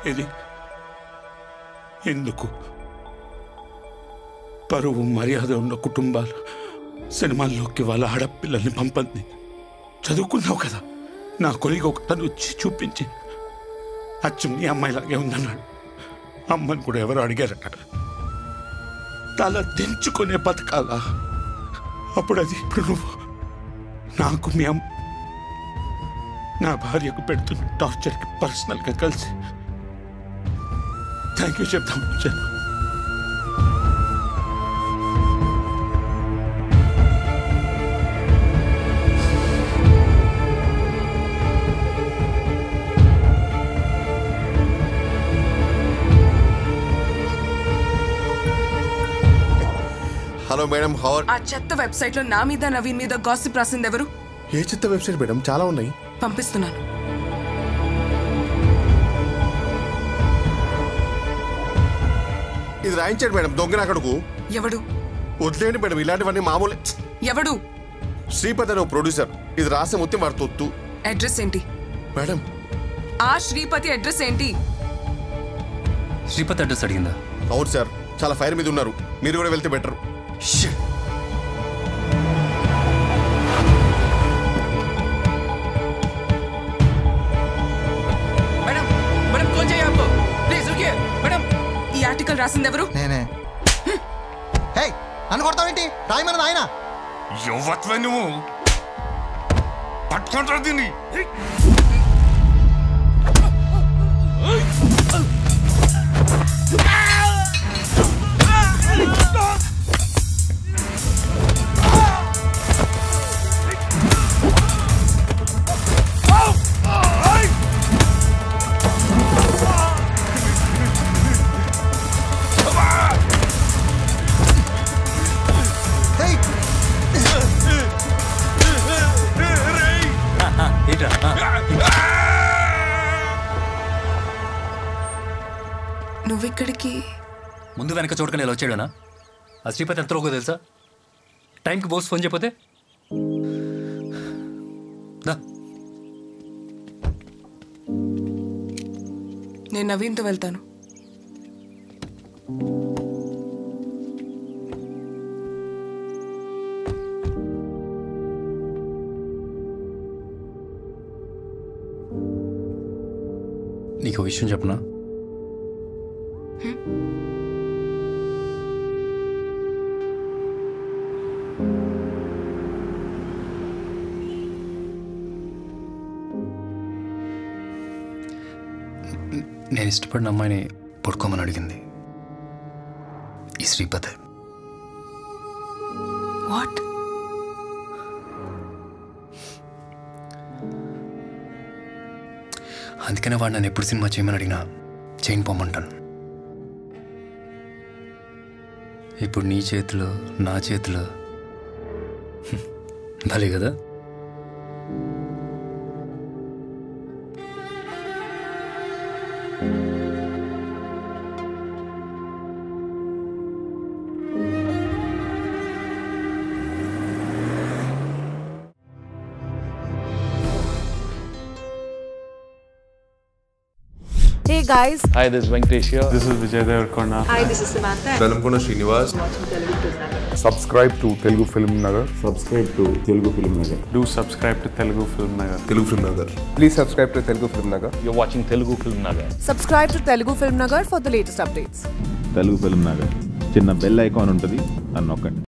ఇది ఎందుకు పరువు మర్యాద ఉన్న కుటుంబాలు సినిమాల్లోకి వాళ్ళ ఆడపిల్లల్ని పంపండి చదువుకున్నావు కదా నా కొలిగ ఒకతను వచ్చి చూపించి అచ్చం నీ అమ్మాయిలాగే ఉందన్నాడు అమ్మని కూడా ఎవరు అడిగారట తల దించుకునే బతకాలా అప్పుడు అది ఇప్పుడు నువ్వు నాకు మీ అమ్మ నా భార్యకు పెడుతున్న టార్చర్కి పర్సనల్గా కలిసి థ్యాంక్ యూ చెప్తాం వచ్చాను హలో మేడం హవర్ ఆ చెత్త వెబ్సైట్ లో నా మీద నవీన్ మీద గాసిప్ రాసింది ఎవరు ఏ చిత్త వెబ్సైట్ మేడం చాలా ఉన్నాయి పంపిస్తున్నాను ఇది రాయించాడు మేడం దొంగన అక్కడకు ఎవడు వదిలేండి మేడం ఇలాంటివన్నీ మామూలు ఎవడు శ్రీపతి అనే ప్రొడ్యూసర్ ఇది రాసే మొత్తం వారి తొత్తు అడ్రస్ ఏంటి మేడం ఆ శ్రీపతి అడ్రస్ ఏంటి శ్రీపతి అడ్రస్ అడిగిందా అవును సార్ చాలా ఫైర్ మీద ఉన్నారు మీరు కూడా వెళ్తే బెటర్ मैडम मैडम कौन चाहिए आपको प्लीज रुकिए मैडम ఈ ఆర్టికల్ రాసింది ఎవరు నేనే హే నన్ను కొడతావేంటి రాయమన్నది ఆయన యువత్వ నువ్వు పట్టుకుంటారు దీన్ని హే ఏంట్రా నువ్వెక్కడికి ముందు వెనక చూడకని ఇలా వచ్చాడనా ఆ శ్రీపతి ఎంత రోగో తెలుసా టైంకి బోస్ ఫోన్ చెప్పితే దా నేను నవీన్తో వెళ్తాను నీకు ఓ విషయం చెప్పనా నేను ఇష్టపడిన అమ్మాయిని పడుకోమని అడిగింది ఈ శ్రీపతి వాట్ అందుకనే వాడు నన్ను ఎప్పుడు సినిమా చేయమని అడిగినా చేయని పొమ్మంటాను ఇప్పుడు నీ చేతిలో నా చేతిలో హ్మ్, భలే కదా Hey guys, Hi, this is Venkatesh here. This is Vijay Devarkonda. hi, this is Samantha. Velankonda Srinivas subscribe to Telugu film Nagar subscribe to Telugu film Nagar Do subscribe to Telugu Film Nagar. Telugu film Nagar please subscribe to Telugu film Nagar You're watching Telugu Film Nagar. Subscribe to Telugu Film Nagar for the latest updates. Telugu film Nagar చిన్న bell icon ఉంటుంది అని నొక్కండి